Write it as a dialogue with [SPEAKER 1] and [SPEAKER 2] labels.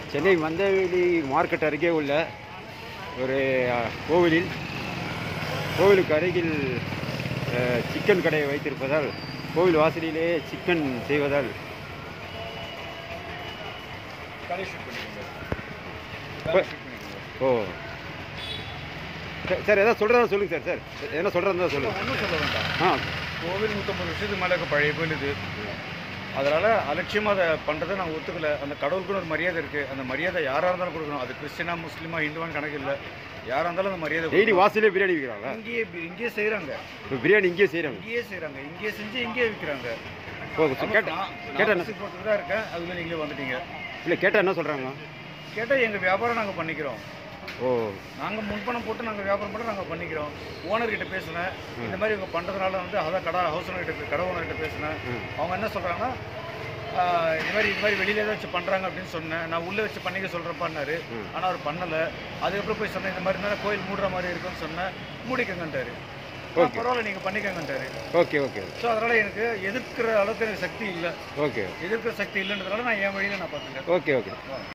[SPEAKER 1] Chennai Mandaveli market அருகே உள்ள ஒரு அஹ், கோவிலில் கோவிலுக்கு அருகில் அஹ், சிக்கன் கடையை வைத்திருப்பதால் கோவில் வாசலிலே சிக்கன் செய்வதால்
[SPEAKER 2] கடை ஷூட் பண்ணிக்கோங்க
[SPEAKER 1] இப்ப-
[SPEAKER 2] கடை ஷூட் பண்ணிக்கோங்க
[SPEAKER 1] ஓ சார், சார் ஏதாவது சொல்கிறதா சொல்லுங்கள் சார் சார் என்ன சொல்கிறதா சொல்லுங்கள்
[SPEAKER 2] ஒன்றும் சொல்ல வேண்டாம்
[SPEAKER 1] ஆ
[SPEAKER 2] கோவில் நூற்றம்பது வருஷத்துக்கு மேலே இருக்க பழைய கோயில் இது அதனால் அலட்சியமாக அதை பண்ணுறதை நான் ஒத்துக்கல அந்த கடவுளுக்குன்னு ஒரு மரியாதை இருக்குது அந்த மரியாதை யாராக இருந்தாலும் கொடுக்கணும் அது கிறிஸ்டினா முஸ்லீமா ஹிந்துவான்னு கணக்கு இல்லை யாராக இருந்தாலும் அந்த மரியாதை
[SPEAKER 1] டெய்லி
[SPEAKER 2] கொடுக்கணும்.
[SPEAKER 1] வாசலே பிரியாணி விற்கிறாங்களா
[SPEAKER 2] இங்கேயே இங்கேயே செய்கிறாங்க
[SPEAKER 1] இப்போ பிரியாணி இங்கேயே செய்கிறாங்க
[SPEAKER 2] இங்கேயே செய்கிறாங்க இங்கேயே செஞ்சு இங்கேயே விற்கிறாங்க
[SPEAKER 1] ஓ சார் கேட்ட கேட்டா என்ன
[SPEAKER 2] போட்டு தான் இருக்கேன் அதுல நீங்களே வந்துட்டீங்க
[SPEAKER 1] இல்லை கேட்டால் என்ன சொல்கிறாங்க
[SPEAKER 2] கேட்டால் எங்கள் வியாபாரம் நாங்கள் பண்ணிக்கிறோம்
[SPEAKER 1] ஓ
[SPEAKER 2] நாங்கள் முன்பணம் போட்டு நாங்கள் வியாபாரம் பண்ண நாங்கள் பண்ணிக்கிறோம் ஓனர்கிட்ட பேசினேன் இந்த மாதிரி இவங்க பண்ணுறதுனால வந்து அதான் கடை ஹவுஸ் ஓனர்கிட்ட கடை ஓனர்கிட்ட பேசினேன்
[SPEAKER 1] ம்.
[SPEAKER 2] அவங்க என்ன சொல்கிறாங்கன்னா இது மாதிரி இது மாதிரி வெளியில ஏதாவது வச்சு பண்ணுறாங்க அப்படின்னு சொன்னேன் நான் உள்ளே வச்சு பண்ணிக்க சொல்கிறப்பான்னாரு
[SPEAKER 1] ம்.
[SPEAKER 2] ஆனால் அவர் பண்ணலை அதுக்கப்புறம் போய் சொன்னேன் இந்த மாதிரி இருந்தால் கோயில் மூடுற மாதிரி இருக்குன்னு சொன்னேன் மூடிக்கங்கன்ட்டாரு ஆ,
[SPEAKER 1] Okay.
[SPEAKER 2] பரவாயில்ல நீங்கள் பண்ணிக்கங்கன்ட்டாரு
[SPEAKER 1] ஓகே ஓகே
[SPEAKER 2] ஸோ அதனால் எனக்கு எதிர்க்கிற அளவுக்கு எனக்கு சக்தி இல்லை
[SPEAKER 1] ஓகே
[SPEAKER 2] எதிர்க்கிற சக்தி இல்லைன்றதுனால நான் என் வழியில் நான் பார்த்துக்கிறேன்
[SPEAKER 1] ஓகே ஓகே